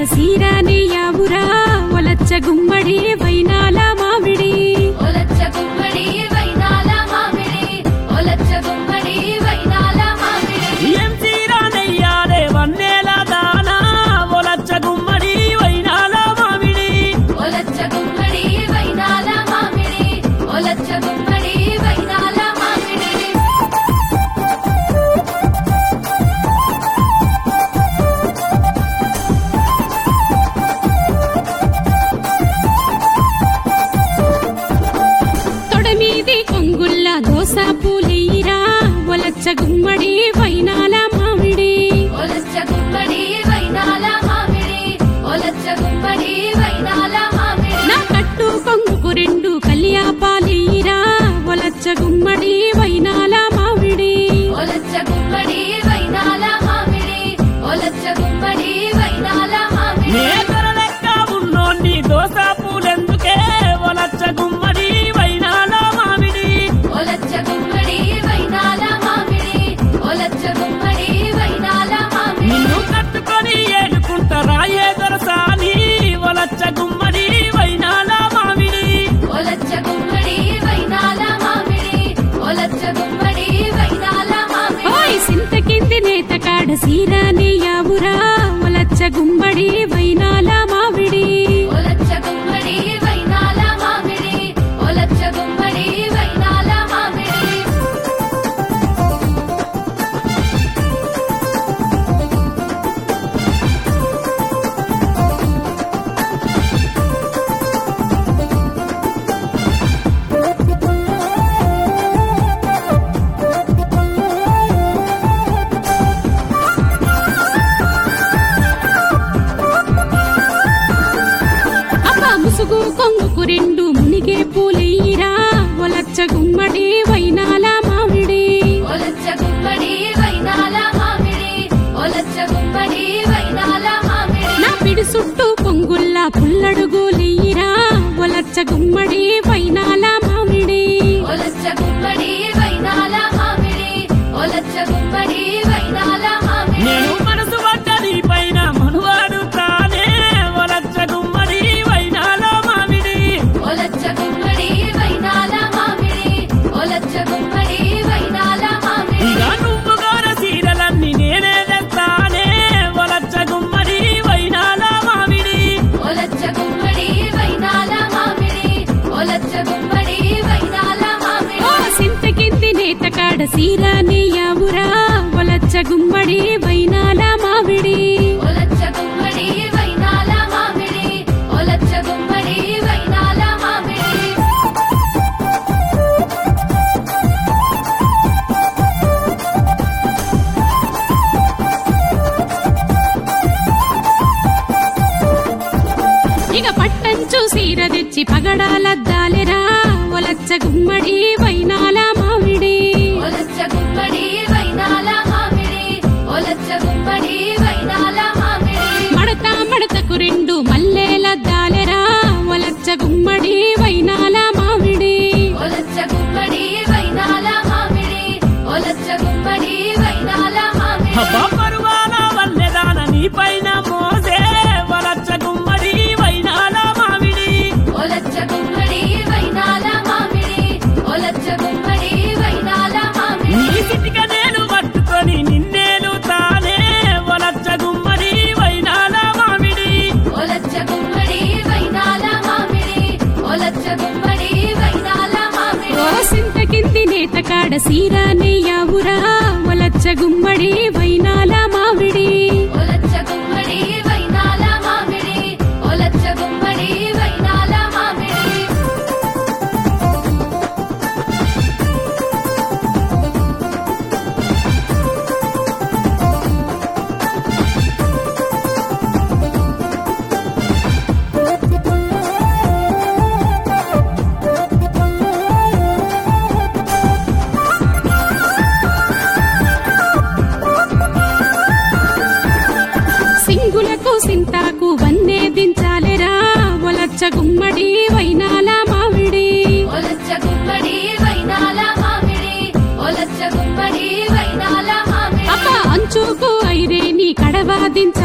సీరాని యావురా ఒలచ్చ గుమ్మడి వైనాల మామిడి ఒలచ్చ గుమ్మడి వైనాల మామిడి ఒలచ్చ గుమ్మడి వైనాల మామిడి ఏం తీరానయ్యారే వన్నేల దానా ఒలచ్చ గుమ్మడి వైనాల మామిడి ఒలచ్చ గుమ్మడి వైనాల మామిడి ఒలచ్చ గుమ్మడి వైనాల మామిడి తొడమీది కొంగుల్ల దోస పూలేయిరా ఒలచ్చ గుమ్మడి వైనాల మామిడి ఒలచ్చ గుమ్మడి వైనాల మామిడి ఒలచ్చ గుమ్మడి వైనాల మామిడి నా కట్టు కొంగుకు రెండు కలియాపాలేయిరా ఒలచ్చ గుమ్మడి వైనాల మామిడి ఒలచ్చ గుమ్మడి వైనాల మామిడి ఒలచ్చ గుమ్మడి వైనాల మామిడి నేతర లెక్క ఉన్నోన్ని దోస పూలెందుకే ఒలచ్చ గుమ్మడి వైనాల మామిడి ఒలచ్చ గుమ్మడి వైనాల మామిడి ఒలచ్చ గుమ్మడి వైనాల మామిడి నిన్ను కట్టుకొని ఏడుకుంటారా ఏదరసాని ఒలచ్చ గుమ్మడి వైనాల మామిడి ఒలచ్చ గుమ్మడి వైనాల మామిడి ఒలచ్చ గుమ్మడి వైనాల మామిడి ఓయ్ సింత కింది నేత కాడ సీరాని యావురా ఒలచ్చ గుమ్మడి వైనాల మామిడి ఒలచ్చ గుమ్మడి వైనాల మామిడి ఒలచ్చ గుమ్మడి వైనాల మామిడి అబ్బా ముసుగు కొంగుకు రెండు మునిగే పూలేయిరా ఒలచ్చ గుమ్మడి వైనాల మామిడి ఒలచ్చ గుమ్మడి వైనాల మామిడి ఒలచ్చ గుమ్మడి వైనాల మామిడి నా పిడి చుట్టూ పొంగుల్ల పుల్లడుగులేయిరా ఒలచ్చ గుమ్మడి వైనాల మామిడి ఒలచ్చ గుమ్మడి వైనాల మామిడి ఒలచ్చ గుమ్మడి వైనాల మామిడి నేను మనసు పడ్డది పైన మనువాడు తానే ఒలచ్చ గుమ్మడి వైనాల మామిడి ఒలచ్చ గుమ్మడి వైనాల మామిడి ఒలచ్చ గుమ్మడి వైనాల మామిడి ఇక నువ్వు గోర సీరలన్నీ నేనే తెస్తానే ఒలచ్చ గుమ్మడి వైనాల మామిడి ఒలచ్చ గుమ్మడి వైనాల మామిడి ఒలచ్చ గుమ్మడి వైనాల మామిడి ఓ సింత కింది నేత కాడ సీరాని యావురా ఒలచ్చ గుమ్మడి వైనాల మామిడి ఒలచ్చ గుమ్మడి వైనాల మామిడి ఒలచ్చ గుమ్మడి వైనాల మామిడి ఇక పట్టంచు సీర తెచ్చి పగడాలద్దాలెరా ఒలచ్చ గుమ్మడి వైనాల మామిడి ఒలచ్చ గుమ్మడి వైనాల మామిడి ఒలచ్చ గుమ్మడి వైనాల మామిడి మడత మడతకు రెండు మల్లెలద్దాలెరా ఒలచ్చ గుమ్మడి వైనాల మామిడి ఒలచ్చ గుమ్మడి వైనాల మామిడి ఒలచ్చ గుమ్మడి వైనాల మామిడి అబ్బా పరువాల వల్లెదాన నీ పైన మోసే ఒలచ్చ గుమ్మడి వైనాల మామిడి ఒలచ్చ గుమ్మడి వైనాల మామిడి ఒలచ్చ గుమ్మడి వైనాల మామిడి నీ సిటిక నేను పట్టుకొని నిన్నేలు తానే ఒలచ్చ గుమ్మడి వైనాల మామిడి ఒలచ్చ గుమ్మడి వైనాల మామిడి ఒలచ్చ గుమ్మడి వైనాల మామిడి ఓ సింత కింది నేత కాడ సీరాని యావురా ఒలచ్చ గుమ్మడి వైనాల మామిడి ఒలచ్చ గుమ్మడి వైనాల మామిడి ఒలచ్చ గుమ్మడి వైనాల మామిడి సింగులకు సింతాకు వన్నే దించాలెరా ఒలచ్చ గుమ్మడి వైనాల మామిడి ఒలచ్చ గుమ్మడి వైనాల మామిడి ఒలచ్చ గుమ్మడి వైనాల మామిడి అబ్బా అంచుకు ఐరే నీ కడవా దించ